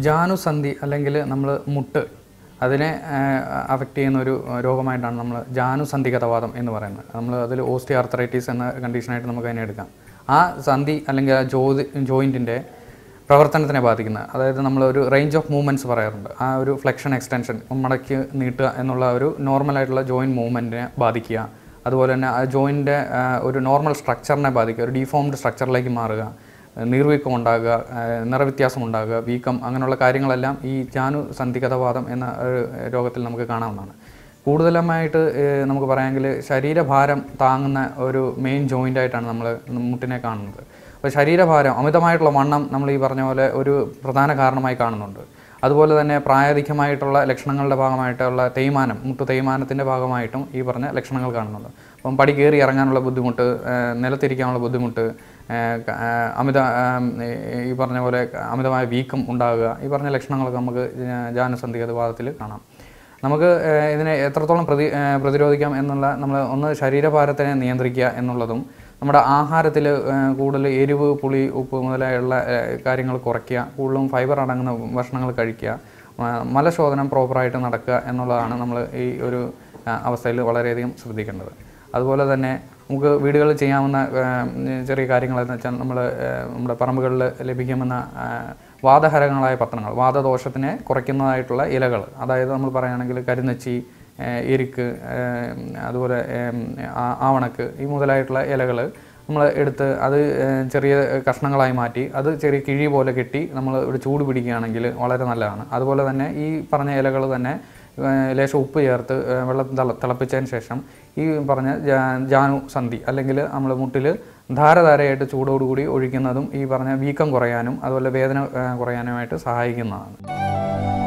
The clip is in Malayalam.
ജാനുസന്ധി അല്ലെങ്കിൽ നമ്മൾ മുട്ട് അതിനെ അഫക്റ്റ് ചെയ്യുന്ന ഒരു രോഗമായിട്ടാണ് നമ്മൾ ജാനുസന്ധിഗതവാദം എന്ന് പറയുന്നത് നമ്മൾ അതിൽ ഓസ്റ്റി ആർത്രൈറ്റീസ് എന്ന കണ്ടീഷനായിട്ട് നമുക്ക് അതിനെ എടുക്കാം ആ സന്ധി അല്ലെങ്കിൽ ആ ജോ ജോയിൻറ്റിൻ്റെ പ്രവർത്തനത്തിനെ ബാധിക്കുന്ന അതായത് നമ്മൾ ഒരു റേഞ്ച് ഓഫ് മൂവ്മെൻറ്റ്സ് പറയാറുണ്ട് ആ ഒരു ഫ്ലെക്ഷൻ എക്സ്റ്റൻഷൻ മടക്കി നീട്ടുക എന്നുള്ള ഒരു നോർമലായിട്ടുള്ള ജോയിൻറ്റ് മൂവ്മെൻറ്റിനെ ബാധിക്കുക അതുപോലെ തന്നെ ആ ജോയിൻ്റെ ഒരു നോർമൽ സ്ട്രക്ചറിനെ ബാധിക്കുക ഒരു ഡീഫോംഡ് സ്ട്രക്ചറിലേക്ക് മാറുക നീർവീക്കം ഉണ്ടാകുക ആ, നിറവ്യത്യാസം ഉണ്ടാകുക വീക്കം അങ്ങനെയുള്ള കാര്യങ്ങളെല്ലാം ഈ ജാനു സന്ധിഗതവാദം എന്ന ഒരു രോഗത്തിൽ നമുക്ക് കാണാവുന്നതാണ് കൂടുതലുമായിട്ട് ഏഹ്, നമുക്ക് പറയാമെങ്കിൽ ശരീരഭാരം താങ്ങുന്ന ഒരു മെയിൻ ജോയിൻ്റ് ആയിട്ടാണ് നമ്മൾ മുട്ടിനെ കാണുന്നത് അപ്പോൾ ശരീരഭാരം അമിതമായിട്ടുള്ള വണ്ണം നമ്മൾ ഈ പറഞ്ഞ പോലെ ഒരു പ്രധാന കാരണമായി കാണുന്നുണ്ട് അതുപോലെ തന്നെ പ്രായാധിക്യമായിട്ടുള്ള ലക്ഷണങ്ങളുടെ ഭാഗമായിട്ടുള്ള തേയ്മാനം മുട്ട് തേയ്മാനത്തിൻ്റെ ഭാഗമായിട്ടും ഈ പറഞ്ഞ ലക്ഷണങ്ങൾ കാണുന്നുണ്ട് അപ്പം പടി കയറി ഇറങ്ങാനുള്ള ബുദ്ധിമുട്ട് ഏഹ് നിലത്തിരിക്കാനുള്ള ബുദ്ധിമുട്ട് ഏഹ് ക- ഏഹ് അമിത ഏഹ് ഈ പറഞ്ഞ പോലെ അമിതമായ വീക്കം ഉണ്ടാകുക ഈ പറഞ്ഞ ലക്ഷണങ്ങളൊക്കെ നമുക്ക് ജാനസന്ധിഗതവാദത്തിൽ കാണാം നമുക്ക് ഏഹ് ഇതിനെ എത്രത്തോളം പ്രതി ഏഹ് പ്രതിരോധിക്കാം എന്നുള്ള നമ്മൾ ഒന്ന് ശരീരഭാരത്തിനെ നിയന്ത്രിക്കുക എന്നുള്ളതും നമ്മുടെ ആഹാരത്തിൽ കൂടുതൽ എരിവ് പുളി ഉപ്പ് മുതലായുള്ള ഏഹ് കാര്യങ്ങൾ കുറയ്ക്കുക കൂടുതലും ഫൈബർ അടങ്ങുന്ന ഭക്ഷണങ്ങൾ കഴിക്കുക മ- മലശോധനം പ്രോപ്പറായിട്ട് നടക്കുക എന്നുള്ളതാണ് നമ്മൾ ഈ ഒരു അവസ്ഥയിൽ വളരെയധികം ശ്രദ്ധിക്കേണ്ടത് അതുപോലെ തന്നെ നമുക്ക് വീടുകളിൽ ചെയ്യാവുന്ന ഏഹ്, ചെറിയ കാര്യങ്ങളെന്ന് വെച്ചാൽ നമ്മൾ നമ്മുടെ പറമ്പുകളിൽ ലഭിക്കുമെന്ന ഏഹ്, വാദഹരങ്ങളായ പത്രങ്ങൾ വാദദോഷത്തിനെ കുറയ്ക്കുന്നതായിട്ടുള്ള ഇലകൾ അതായത് നമ്മൾ പറയുകയാണെങ്കിൽ കരിനച്ചി ഏഹ്, എരിക്ക് ഏഹ്, അതുപോലെ ഏഹ്, ആ- ആവണക്ക് ഈ മുതലായിട്ടുള്ള ഇലകൾ നമ്മൾ എടുത്ത് അത് ഏഹ്, ചെറിയ കഷ്ണങ്ങളായി മാറ്റി അത് ചെറിയ കിഴി പോലെ കെട്ടി നമ്മൾ ഒരു ചൂട് പിടിക്കുകയാണെങ്കിൽ വളരെ നല്ലതാണ് അതുപോലെ തന്നെ ഈ പറഞ്ഞ ഇലകൾ തന്നെ ഏഹ് ലേശം ഉപ്പ് ചേർത്ത് ഏഹ് വെള്ളം തിള തിളപ്പിച്ചതിന് ശേഷം ഈ പറഞ്ഞ ജാ- ജാനു സന്ധി അല്ലെങ്കിൽ നമ്മൾ മുട്ടിൽ ധാരധാരയായിട്ട് ചൂടോടുകൂടി ഒഴിക്കുന്നതും ഈ പറഞ്ഞ വീക്കം കുറയാനും അതുപോലെ വേദന ഏഹ് കുറയാനുമായിട്ട് സഹായിക്കുന്നതാണ്